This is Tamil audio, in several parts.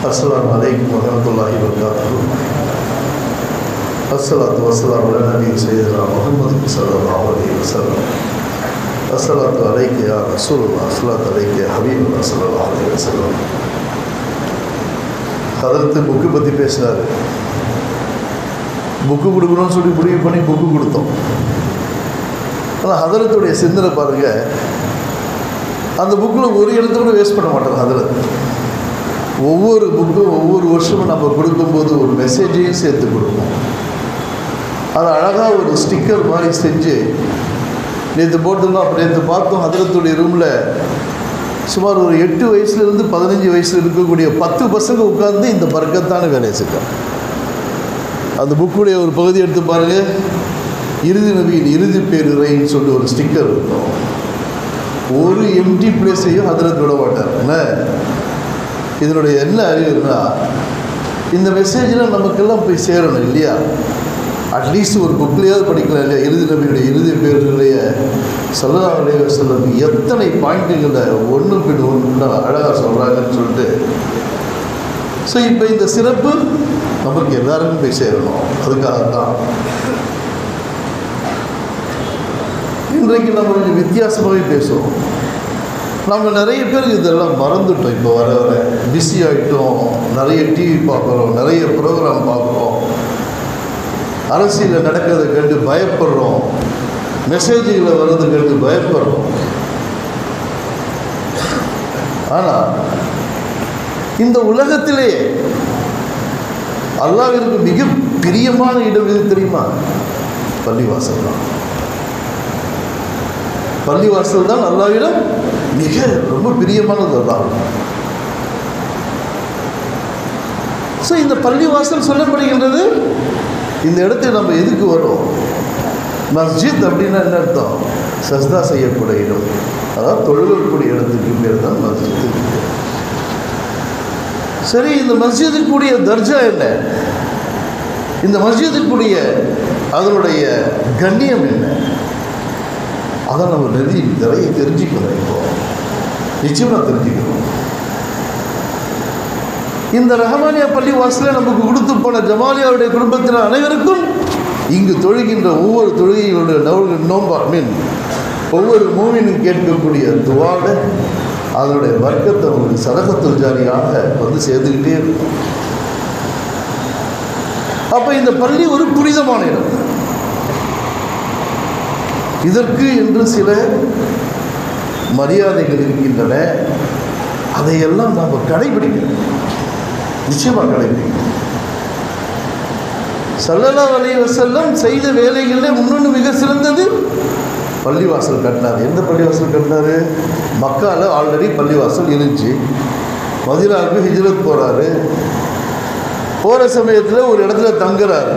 السلام عليكم ورحمة الله وبركاته الصلاة والسلام على نبي سيدنا محمد صلى الله عليه وسلم الصلاة عليك يا رسول الله الصلاة عليك يا حبيب الله صلى الله عليه وسلم அதற்கு புக்கு பற்றி பேசினார் புக்கு கொடுக்கணும்னு சொல்லி முடிவு பண்ணி புக்கு கொடுத்தோம் ஆனால் ஹதரத்துடைய சிந்தனை பாருங்கள் அந்த புக்கில் ஒரு எழுத்து கூட வேஸ்ட் பண்ண மாட்டோம் ஹதரத் ஒவ்வொரு புக்கும் ஒவ்வொரு வருஷமும் நம்ம கொடுக்கும்போது ஒரு மெசேஜையும் சேர்த்து கொடுப்போம் அது அழகாக ஒரு ஸ்டிக்கர் மாதிரி செஞ்சு நேற்று போட்டிருந்தோம் அப்போ நேற்று பார்த்தோம் ஹதரத்துடைய ரூமில் சுமார் ஒரு எட்டு வயசுலேருந்து பதினஞ்சு வயசில் இருக்கக்கூடிய பத்து பசங்க உட்கார்ந்து இந்த பறக்கத்தான வேலையை செஞ்சாங்க அந்த புக்குடைய ஒரு பகுதி எடுத்து பாருங்கள் இறுதி நபியின் இறுதி பேருரைன்னு சொல்லி ஒரு ஸ்டிக்கர் இருக்கும் ஒரு எம்டி பிளேஸையும் ஹதரத் விட மாட்டார் என்ன இதனுடைய என்ன அறிவுனா இந்த மெசேஜில் நமக்கெல்லாம் போய் சேரணும் இல்லையா அட்லீஸ்ட் ஒரு புக்லேயாவது படிக்கலாம் இல்லையா இறுதி நபியுடைய இறுதி பேருடைய சல்லா அலைய செல்லம் எத்தனை பாயிண்ட்டுகளை ஒன்று பின் ஒன்று அழகாக சொல்கிறாங்கன்னு சொல்லிட்டு ஸோ இப்போ இந்த சிறப்பு நமக்கு எல்லாருக்கும் போய் சேரணும் அதுக்காகத்தான் இன்றைக்கு நம்ம கொஞ்சம் வித்தியாசமாகவே பேசுவோம் நம்ம நிறைய பேருக்கு இதெல்லாம் மறந்துட்டோம் இப்போ வர வர பிஸி ஆகிட்டோம் நிறைய டிவி பார்க்குறோம் நிறைய ப்ரோக்ராம் பார்க்குறோம் அரசியலில் நடக்கிறத கண்டு பயப்படுறோம் மெசேஜுகளை வர்றதை கண்டு பயப்படுறோம் ஆனால் இந்த உலகத்திலேயே அல்லாவிற்கு மிக பிரியமான இடம் எது தெரியுமா பள்ளிவாசல் தான் பள்ளிவாசல் தான் அல்லாவிடம் மிக ரொம்ப பிரியமானது அல்லாஹ் ஸோ இந்த பள்ளிவாசல் சொல்லப்படுகின்றது இந்த இடத்துக்கு நம்ம எதுக்கு வரோம் மஸ்ஜித் அப்படின்னா என்ன அர்த்தம் சஸ்தா செய்யக்கூடிய இடம் அதாவது தொழுகக்கூடிய இடத்துக்கு பேர் தான் மஸ்ஜித் சரி இந்த மஸ்ஜிதுக்குரிய தர்ஜா என்ன இந்த மஸ்ஜிதுக்குரிய அதனுடைய கண்ணியம் என்ன அதை நம்ம நிறைய நிறைய தெரிஞ்சுக்கணும் இப்போ நிச்சயமாக தெரிஞ்சுக்கணும் இந்த ரஹமானியா பள்ளி வாசலில் நமக்கு கொடுத்து போன ஜமாலியாவுடைய குடும்பத்தினர் அனைவருக்கும் இங்கு தொழுகின்ற ஒவ்வொரு தொழுகைகளுடைய நோம்பு நோம்பா மீன் ஒவ்வொரு மூவினும் கேட்கக்கூடிய துவாட அதனுடைய வர்க்கத்தை உங்களுக்கு சதகத்துல் ஜாரியாக வந்து சேர்ந்துக்கிட்டே இருக்கும் அப்போ இந்த பள்ளி ஒரு புனிதமான இடம் இதற்கு என்று சில மரியாதைகள் இருக்கின்றன அதையெல்லாம் நாம் கடைபிடிக்கணும் நிச்சயமாக கடைபிடிக்கணும் சல்லல்லா அலைஹி வஸல்லம் செய்த வேலைகளில் முன்னொன்று மிக சிறந்தது பள்ளிவாசல் கட்டினார் எந்த பள்ளிவாசல் கட்டினார் மக்காவில் ஆல்ரெடி பள்ளிவாசல் இருந்துச்சு மதினாவுக்கு ஹிஜ்ரத் போகிறாரு போகிற சமயத்தில் ஒரு இடத்துல தங்குறாரு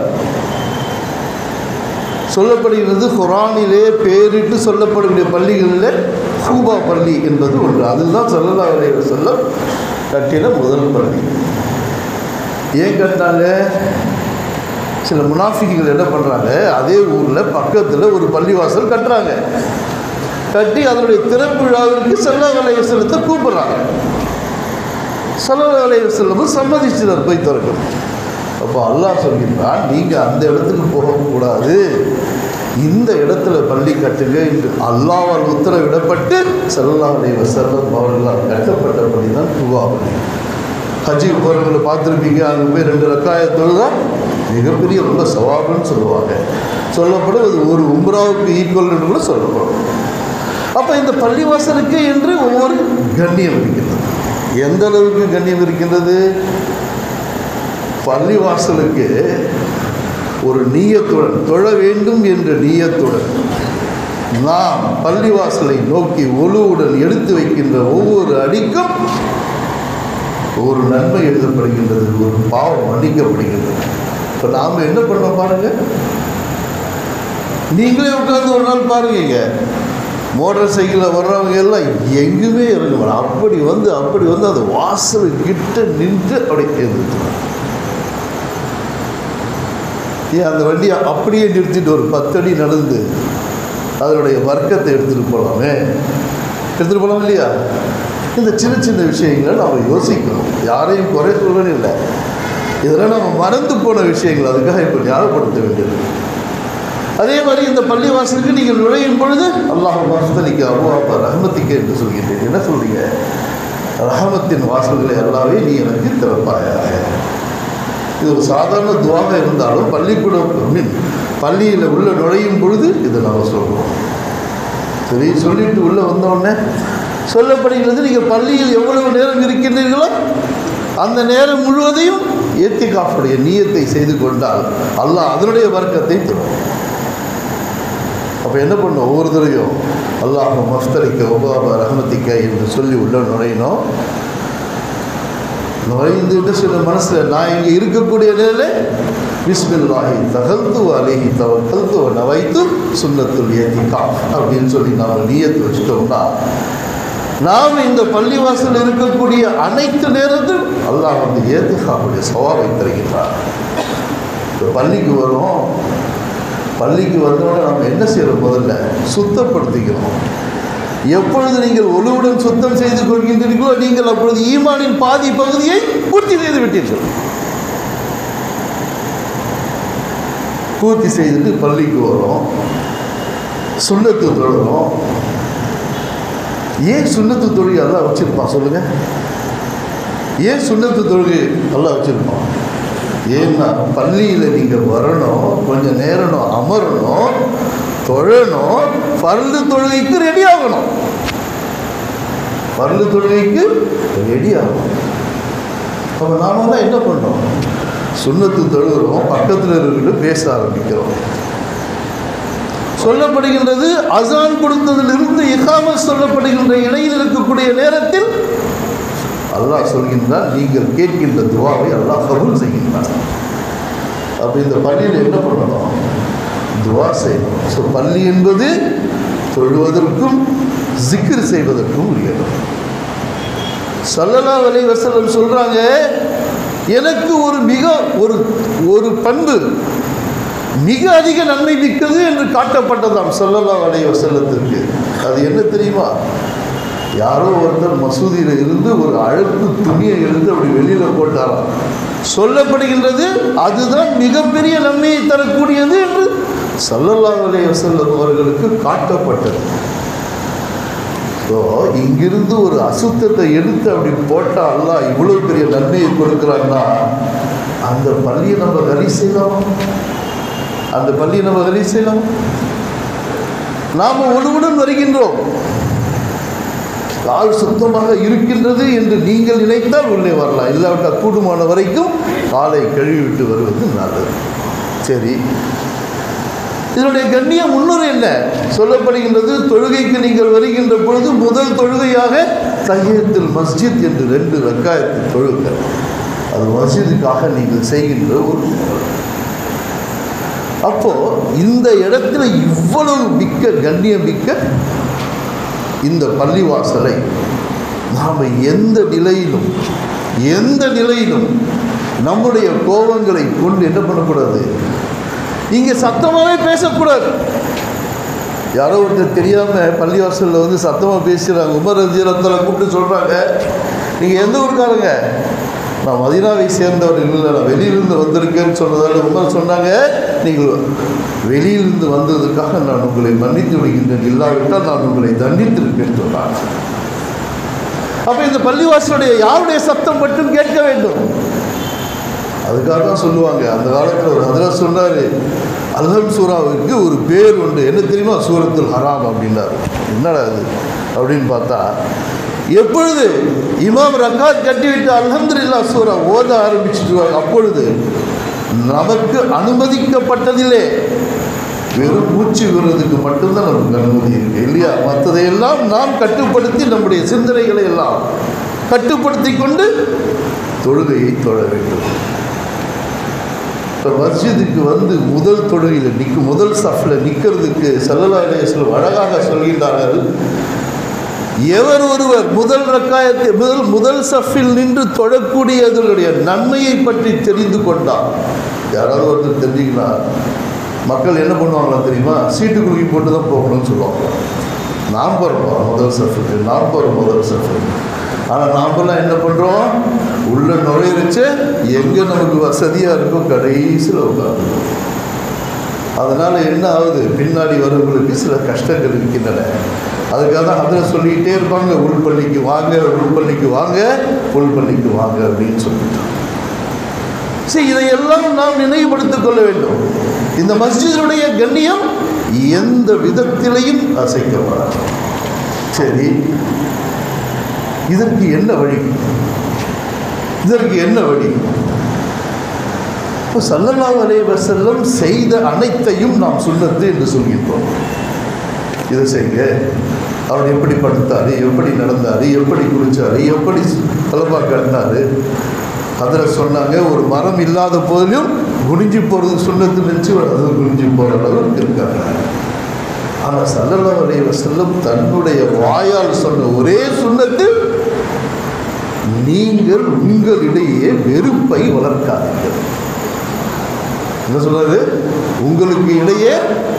சொல்லப்படுகிறது குரானிலே பேரிட்டு சொல்லப்படக்கூடிய பள்ளிகளில் ஹூபா பள்ளி என்பது ஒன்று அதுதான் சல்லல்லா அலைஹி வஸல்லம் கட்டின முதல் பள்ளி ஏன் கட்டினாங்க சில முனாஃபிகள் என்ன பண்ணுறாங்க அதே ஊரில் பக்கத்தில் ஒரு பள்ளிவாசல் கட்டுறாங்க கட்டி அதனுடைய திறப்பு விழாவிற்கு சல்லா அலைய செல்லத்தை கூப்பிட்றாங்க சல்லா அலைய செல்லமும் சம்மதிச்சினர் போய் திறக்கணும் அப்போ அல்லாஹ் சொல்கின்றான் நீங்கள் அந்த இடத்துக்கு போகக்கூடாது இந்த இடத்துல பள்ளி கட்டுங்க என்று அல்லாவால் உத்தரவிடப்பட்டு சல்லா அலைய செல்லம் அவர்களால் கட்டப்பட்ட பள்ளி தான் குவா பள்ளி ஹஜ்ஜுக்கு போகிறவங்களை பார்த்துருப்பீங்க அங்கே போய் ரெண்டு ரக்காயத்தோடு தான் மிகப்பெரிய ரொம்ப சவாபுன்னு சொல்லுவாங்க சொல்லப்படும் அது ஒரு உம்ராவுக்கு ஈக்குவல் என்று கூட சொல்லப்படும் அப்போ இந்த பள்ளிவாசலுக்கு என்று ஒவ்வொரு கண்ணியம் இருக்கின்றது எந்த அளவுக்கு கண்ணியம் இருக்கின்றது பள்ளிவாசலுக்கு ஒரு நீயத்துடன் தொழ வேண்டும் என்ற நீயத்துடன் நாம் பள்ளிவாசலை நோக்கி ஒழுவுடன் எடுத்து வைக்கின்ற ஒவ்வொரு அடிக்கும் ஒரு நன்மை எழுதப்படுகின்றது ஒரு பாவம் மன்னிக்கப்படுகின்றது இப்போ நாம் என்ன பண்ண பாருங்க நீங்களே உட்கார்ந்து ஒரு நாள் பாருங்க மோட்டார் சைக்கிளில் வர்றவங்க எல்லாம் எங்குமே இறங்க வேணாம் அப்படி வந்து அப்படி வந்து அந்த வாசல் கிட்ட நின்று அப்படி எழுந்துட்டு ஏன் அந்த வண்டியை அப்படியே நிறுத்திட்டு ஒரு பத்தடி நடந்து அதனுடைய வர்க்கத்தை எடுத்துகிட்டு போகலாமே எடுத்துகிட்டு போகலாம் இல்லையா இந்த சின்ன சின்ன விஷயங்களை நம்ம யோசிக்கணும் யாரையும் குறை சொல்வது இல்லை இதெல்லாம் நம்ம மறந்து போன விஷயங்கள் அதுக்காக இப்போ ஞாபகப்படுத்த வேண்டியது அதே மாதிரி இந்த பள்ளிவாசலுக்கு நீங்கள் நுழையும் பொழுது அல்லாஹ் மஸ்தலிக்கு அல்லாஹ் ரஹமத்திக்கு என்று சொல்கிறேன் என்ன சொல்றீங்க ரஹமத்தின் வாசல்களை அல்லாவே நீ எனக்கு திறப்பாயாக இது ஒரு சாதாரண துவாக இருந்தாலும் பள்ளிக்கூடம் மீன் பள்ளியில் உள்ள நுழையும் பொழுது இதை நம்ம சொல்கிறோம் சரி சொல்லிட்டு உள்ளே வந்தோடனே சொல்லப்படுகிறது நீங்கள் பள்ளியில் எவ்வளவு நேரம் இருக்கின்றீர்களோ அந்த நேரம் முழுவதையும் ஏத்திகாஃபுடைய நீயத்தை செய்து கொண்டால் அல்லாஹ் அதனுடைய வர்க்கத்தை தரும் அப்போ என்ன பண்ணும் ஒவ்வொரு தடவையும் அல்லாஹ் மஃப்தரிக்க ஒபாபா ரஹமத்திக்க என்று சொல்லி உள்ள நுழையணும் நுழைந்துட்டு சில மனசில் நான் இங்கே இருக்கக்கூடிய நிலையில் பிஸ்மில்லாஹி தகல்து அலேஹி தவக்கல்து நவைத்து சுண்ணத்துல் ஏத்திகா அப்படின்னு சொல்லி நாம் நீயத்து வச்சுட்டோம்னா நாம் இந்த பள்ளிவாசல் இருக்கக்கூடிய அனைத்து நேரத்தில் அல்லாஹ் வந்து ஏத்திகாவுடைய சவாலை தருகின்றார் இப்போ பள்ளிக்கு வரும் பள்ளிக்கு வந்தோடனே நம்ம என்ன செய்யறோம் முதல்ல சுத்தப்படுத்திக்கிறோம் எப்பொழுது நீங்கள் ஒழுவுடன் சுத்தம் செய்து கொள்கின்றீர்களோ நீங்கள் அப்பொழுது ஈமானின் பாதி பகுதியை பூர்த்தி செய்து விட்டீர்கள் பூர்த்தி செய்துட்டு பள்ளிக்கு வரோம் சுண்ணத்து தொழுகிறோம் ஏன் சுண்ணத்து தொழுகை எல்லாம் வச்சிருப்பான் சொல்லுங்க ஏன் சுண்ணத்து தொழுகை எல்லாம் வச்சிருப்பான் ஏன்னா பள்ளியில் நீங்கள் வரணும் கொஞ்சம் நேரம் அமரணும் தொழணும் பல்லு தொழுகைக்கு ரெடி ஆகணும் பல்லு தொழுகைக்கு ரெடி ஆகணும் அப்போ நாம தான் என்ன பண்ணோம் சுண்ணத்து தொழுகிறோம் பக்கத்தில் இருக்கிட்டு பேச ஆரம்பிக்கிறோம் சொல்லப்படுகின்றது அசான் கொடுத்ததிலிருந்து இகாம சொல்லப்படுகின்ற இடையில் இருக்கக்கூடிய நேரத்தில் அல்லாஹ் சொல்கின்றான் நீங்கள் கேட்கின்ற துவாவை அல்லாஹ் கபூல் செய்கின்றான் அப்போ இந்த பள்ளியில் என்ன பண்ணணும் துவா செய்யணும் ஸோ பள்ளி என்பது தொழுவதற்கும் ஜிக்ர் செய்வதற்கும் உரியது சல்லல்லா அலை வசல்லம் சொல்கிறாங்க எனக்கு ஒரு மிக ஒரு ஒரு பண்பு மிக அதிக நன்மை மிக்கது என்று காட்டப்பட்டதாம் சல்லல்லா அலை வசல்லத்திற்கு அது என்ன தெரியுமா யாரோ ஒருத்தர் மசூதியில் இருந்து ஒரு அழுக்கு துணியை எடுத்து அப்படி வெளியில் போட்டாராம் சொல்லப்படுகின்றது அதுதான் மிகப்பெரிய நன்மையை தரக்கூடியது என்று சல்லல்லா அலைய வசல்லம் அவர்களுக்கு காட்டப்பட்டது ஸோ இங்கிருந்து ஒரு அசுத்தத்தை எடுத்து அப்படி போட்டால் அல்லாஹ் இவ்வளோ பெரிய நன்மையை கொடுக்குறாங்கன்னா அந்த பள்ளியை நம்ம கறி செய்யலாம் அந்த பள்ளியை நம்ம கறி செய்யலாம் நாம் ஒழுவுடன் வருகின்றோம் கால் சுத்தமாக இருக்கின்றது என்று நீங்கள் நினைத்தால் உள்ளே வரலாம் இல்லாவிட்டால் கூடுமான வரைக்கும் காலை கழுவிவிட்டு வருவது நல்லது சரி இதனுடைய கண்ணிய முன்னுரை என்ன சொல்லப்படுகின்றது தொழுகைக்கு நீங்கள் வருகின்ற பொழுது முதல் தொழுகையாக தஹியத்தில் மஸ்ஜித் என்று ரெண்டு ரக்காயத்தில் தொழுங்கள் அது மஸ்ஜிதுக்காக நீங்கள் செய்கின்ற ஒரு அப்போ இந்த இடத்துல இவ்வளவு மிக்க கண்ணியம் மிக்க இந்த பள்ளிவாசலை நாம் எந்த நிலையிலும் எந்த நிலையிலும் நம்முடைய கோபங்களை கொண்டு என்ன பண்ணக்கூடாது இங்கே சத்தமாகவே பேசக்கூடாது யாரோ ஒருத்தர் தெரியாமல் பள்ளிவாசலில் வந்து சத்தமாக பேசுகிறாங்க உமர் ரஜீரத்தில் கூப்பிட்டு சொல்கிறாங்க நீங்கள் எந்த ஊருக்காரங்க நான் மதினாவை சேர்ந்தவர் இல்லை நான் வெளியிலிருந்து வந்திருக்கேன்னு சொன்னதால் உமர் சொன்னாங்க நீங்கள் வெளியிலிருந்து வந்ததுக்காக நான் உங்களை மன்னித்து விடுகின்றேன் இல்லாவிட்டால் நான் உங்களை தண்டித்திருப்பேன் சொன்னாங்க அப்போ இந்த பள்ளிவாசலுடைய யாருடைய சத்தம் மட்டும் கேட்க வேண்டும் அதுக்காக தான் சொல்லுவாங்க அந்த காலத்தில் ஒரு அதில் சொன்னார் அல்ஹம் சூராவுக்கு ஒரு பேர் உண்டு என்ன தெரியுமா சூரத்துல் ஹராம் அப்படின்னாரு என்னடா அது அப்படின்னு பார்த்தா எப்பொழுது இமாம் ரக்காத் கட்டிவிட்டு அல்ஹம்துலில்லா சூரா ஓத ஆரம்பிச்சுட்டு அப்பொழுது நமக்கு அனுமதிக்கப்பட்டதில்லை வெறும் மூச்சு விடுறதுக்கு மட்டும்தான் நமக்கு அனுமதி இருக்கு இல்லையா மற்றதையெல்லாம் நாம் கட்டுப்படுத்தி நம்முடைய சிந்தனைகளை எல்லாம் கட்டுப்படுத்தி கொண்டு தொழுகையை தொழ வேண்டும் இப்போ மஸ்ஜிதுக்கு வந்து முதல் தொழுகையில் நிற்கும் முதல் சஃபில் நிற்கிறதுக்கு சல்லல்லா அலையம் அழகாக சொல்கின்றார்கள் எவர் ஒருவர் முதல் ரக்காயத்தை முதல் முதல் சஃபில் நின்று தொழக்கூடியதனுடைய நன்மையை பற்றி தெரிந்து கொண்டார் யாராவது ஒருத்தர் தெரிஞ்சுக்கினா மக்கள் என்ன பண்ணுவாங்களா தெரியுமா சீட்டு குலுக்கி போட்டு தான் போகணும்னு சொல்லுவாங்க நான் போகிறோம் முதல் சஃபுக்கு நான் போகிறோம் முதல் சஃபுக்கு ஆனால் நாமெல்லாம் என்ன பண்ணுறோம் உள்ள நுழையிறச்சு எங்கே நமக்கு வசதியாக இருக்கோ கடைசியில் உட்காந்து அதனால் என்ன ஆகுது பின்னாடி வரவங்களுக்கு சில கஷ்டங்கள் இருக்கின்றன அதுக்காக தான் அதில் சொல்லிக்கிட்டே இருப்பாங்க உள்பள்ளிக்கு வாங்க உள்பள்ளிக்கு வாங்க உள்பள்ளிக்கு வாங்க அப்படின்னு சொல்லிட்டு சரி இதையெல்லாம் நாம் நினைவுபடுத்திக் கொள்ள வேண்டும் இந்த மஸ்ஜிதுடைய கண்ணியம் எந்த விதத்திலையும் அசைக்கப்படாது சரி இதற்கு என்ன வழி இதற்கு என்ன வழி இப்போ சல்லல்லாஹு அலைஹி வஸல்லம் செய்த அனைத்தையும் நாம் சுன்னத்து என்று சொல்கின்றோம் இதை செய்யுங்க அவர் எப்படி படுத்தாரு எப்படி நடந்தாரு எப்படி குளிச்சாரு எப்படி தலப்பா கட்டினாரு அதில் சொன்னாங்க ஒரு மரம் இல்லாத போதிலும் குனிஞ்சு போகிறது சுண்ணத்து நினச்சி அது குனிஞ்சு போகிற அளவுக்கு இருக்காங்க ஆனால் சல்லல்லாஹு அலைஹி வஸல்லம் தன்னுடைய வாயால் சொன்ன ஒரே சுண்ணத்து நீங்கள் உங்களிடையே வெறுப்பை வளர்க்காதீர்கள் என்ன சொல்றது உங்களுக்கு இடையே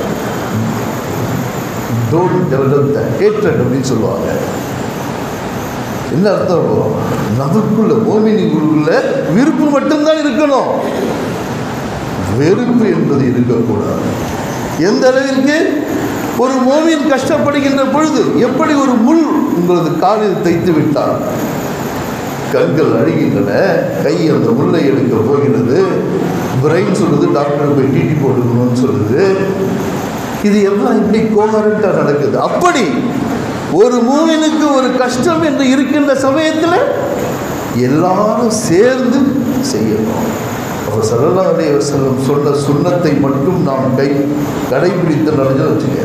டோன்ட் டெவலப் த ஹேட்ரட் அப்படின்னு சொல்லுவாங்க என்ன அர்த்தம் நமக்குள்ள மோமினிக்குள்ள விருப்பு மட்டும்தான் இருக்கணும் வெறுப்பு என்பது இருக்கக்கூடாது எந்த அளவிற்கு ஒரு மோமின் கஷ்டப்படுகின்ற பொழுது எப்படி ஒரு முள் உங்களது காலில் தைத்து விட்டால் கண்கள் அழுகின்றன கை அந்த முல்லை எடுக்க போகிறது பிரெயின் சொல்லுது டாக்டர் போய் டிடி போட்டுக்கணும்னு சொல்லுது இது எல்லாம் இப்படி கோகரண்ட்டாக நடக்குது அப்படி ஒரு மூவினுக்கு ஒரு கஷ்டம் என்று இருக்கின்ற சமயத்தில் எல்லாரும் சேர்ந்து செய்யணும் அப்போ சல்லா அலி வசல்லம் சொன்ன சுண்ணத்தை மட்டும் நாம் கை கடைபிடித்து நடந்து வச்சுக்க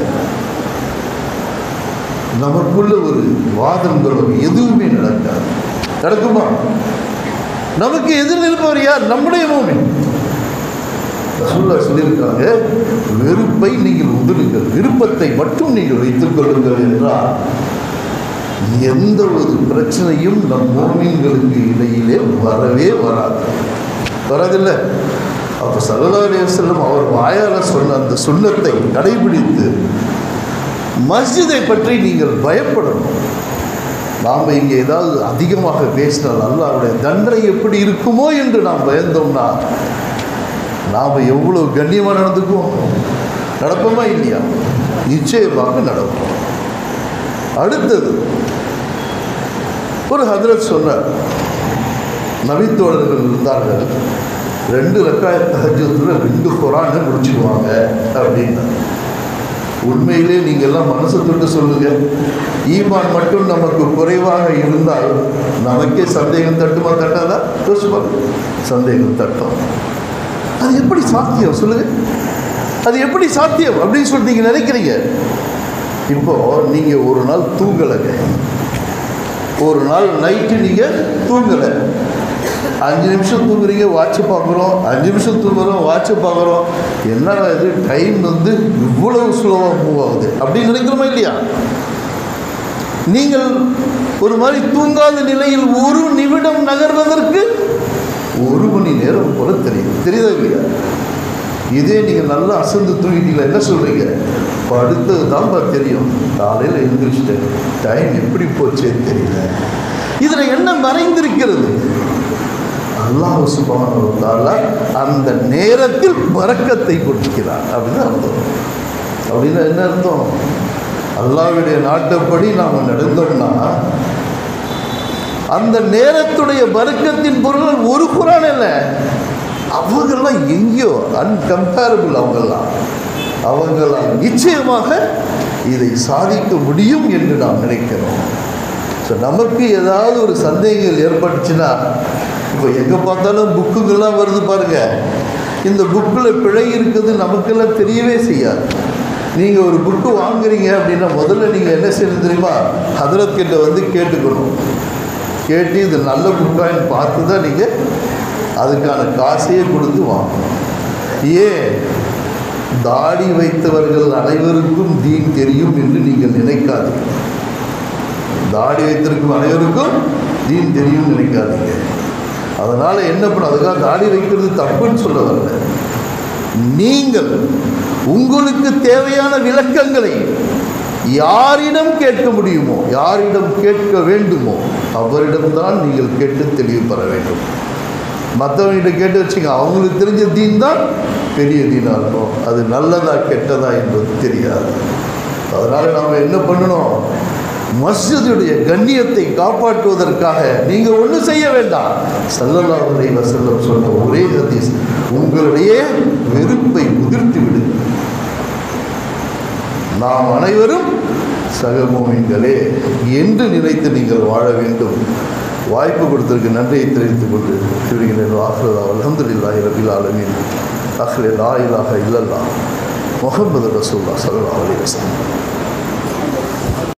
நமக்குள்ள ஒரு வாதங்களோ எதுவுமே நடக்காது நடக்குமா நமக்கு எதிர் நிற்பவர் யார் நம்முடைய மூமின் ரசூல்லா சொல்லியிருக்காங்க வெறுப்பை நீங்கள் உதிருங்கள் விருப்பத்தை மட்டும் நீங்கள் வைத்துக் கொள்ளுங்கள் என்றால் எந்த ஒரு பிரச்சனையும் நம் மோமீன்களுக்கு இடையிலே வரவே வராது வரதில்லை அப்போ சல்லா செல்லும் அவர் வாயால் சொன்ன அந்த சுண்ணத்தை கடைபிடித்து மஸ்ஜிதை பற்றி நீங்கள் பயப்படணும் நாம் இங்கே ஏதாவது அதிகமாக பேசினால் அல்லாவுடைய தண்டனை எப்படி இருக்குமோ என்று நாம் பயந்தோம்னா நாம் எவ்வளோ கண்ணியமாக நடந்துக்குவோம் நடப்போமா இல்லையா நிச்சயமாக நடப்போம் அடுத்தது ஒரு ஹதரத் சொன்னார் நபித்தோழர்கள் இருந்தார்கள் ரெண்டு ரக்காய தகஜத்தில் ரெண்டு குரானை முடிச்சுக்குவாங்க அப்படின்னா உண்மையிலே நீங்கள் எல்லாம் மனசு தொட்டு சொல்லுங்க ஈமான் மட்டும் நமக்கு குறைவாக இருந்தால் நமக்கே சந்தேகம் தட்டுமா தட்டாதா யோசிச்சு சந்தேகம் தட்டும் அது எப்படி சாத்தியம் சொல்லுங்க அது எப்படி சாத்தியம் அப்படின்னு சொல்லி நீங்கள் நினைக்கிறீங்க இப்போ நீங்கள் ஒரு நாள் தூங்கலைங்க ஒரு நாள் நைட்டு நீங்கள் தூங்கலை அஞ்சு நிமிஷம் தூங்குறீங்க வாட்சை பார்க்குறோம் அஞ்சு நிமிஷம் தூங்குறோம் வாட்சை பார்க்குறோம் என்னடா இது டைம் வந்து இவ்வளவு ஸ்லோவாக மூவ் ஆகுது அப்படின்னு நினைக்கிறோமா இல்லையா நீங்கள் ஒரு மாதிரி தூங்காத நிலையில் ஒரு நிமிடம் நகர்வதற்கு ஒரு மணி நேரம் போல தெரியும் தெரியுதா இல்லையா இதே நீங்கள் நல்லா அசந்து தூங்கிட்டீங்களா என்ன சொல்கிறீங்க படுத்தது தான்ப்பா தெரியும் காலையில் எழுந்திரிச்சிட்டேன் டைம் எப்படி போச்சேன்னு தெரியல இதில் என்ன மறைந்திருக்கிறது அல்லாஹ் சுபான அந்த நேரத்தில் பறக்கத்தை கொடுக்கிறார் அப்படின்னு அர்த்தம் அப்படின்னா என்ன அர்த்தம் அல்லாவுடைய நாட்டப்படி நாம் நடந்தோம்னா அந்த நேரத்துடைய பறக்கத்தின் பொருள் ஒரு குரான் இல்லை அவங்கெல்லாம் எங்கேயோ அன்கம்பேரபிள் அவங்கெல்லாம் அவங்களால் நிச்சயமாக இதை சாதிக்க முடியும் என்று நாம் நினைக்கிறோம் ஸோ நமக்கு ஏதாவது ஒரு சந்தேகங்கள் ஏற்பட்டுச்சுன்னா இப்போ எங்கே பார்த்தாலும் புக்குங்கள்லாம் வருது பாருங்க இந்த புக்கில் பிழை இருக்குது நமக்கெல்லாம் தெரியவே செய்யாது நீங்கள் ஒரு புக்கு வாங்குறீங்க அப்படின்னா முதல்ல நீங்கள் என்ன செய்யணும் தெரியுமா ஹதரத் கிட்ட வந்து கேட்டுக்கணும் கேட்டு இது நல்ல புக்கான்னு பார்த்து தான் நீங்கள் அதுக்கான காசையே கொடுத்து வாங்கணும் ஏன் தாடி வைத்தவர்கள் அனைவருக்கும் தீன் தெரியும் என்று நீங்கள் நினைக்காதீங்க தாடி வைத்திருக்கும் அனைவருக்கும் தீன் தெரியும் நினைக்காதீங்க அதனால் என்ன பண்ண அதுக்காக தாடி வைக்கிறது தப்புன்னு சொல்ல வரல நீங்கள் உங்களுக்கு தேவையான விளக்கங்களை யாரிடம் கேட்க முடியுமோ யாரிடம் கேட்க வேண்டுமோ அவரிடம்தான் நீங்கள் கேட்டு தெளிவு பெற வேண்டும் மற்றவங்ககிட்ட கேட்டு வச்சுங்க அவங்களுக்கு தெரிஞ்ச தீன் தான் பெரிய தீனாக இருக்கும் அது நல்லதா கெட்டதா என்பது தெரியாது அதனால் நாம் என்ன பண்ணணும் மஸ்ஜிதுடைய கண்ணியத்தை காப்பாற்றுவதற்காக நீங்கள் ஒன்றும் செய்ய வேண்டாம் சல்லல்லாஹு அலைஹி வஸல்லம் சொன்ன ஒரே ஹதீஸ் உங்களுடைய வெறுப்பை உதிர்த்து விடு நாம் அனைவரும் சகமோமின்களே என்று நினைத்து நீங்கள் வாழ வேண்டும் வாய்ப்பு கொடுத்ததற்கு நன்றியை தெரிவித்துக் கொண்டு இவர்களின் ஆஹ்லதா அலமதுல்லாஹி ரபில் ஆலமீன் அஹ்லே லா இலாஹ இல்லல்லா முகமது ரசூல்லா சல்லா அலி வசல்லம்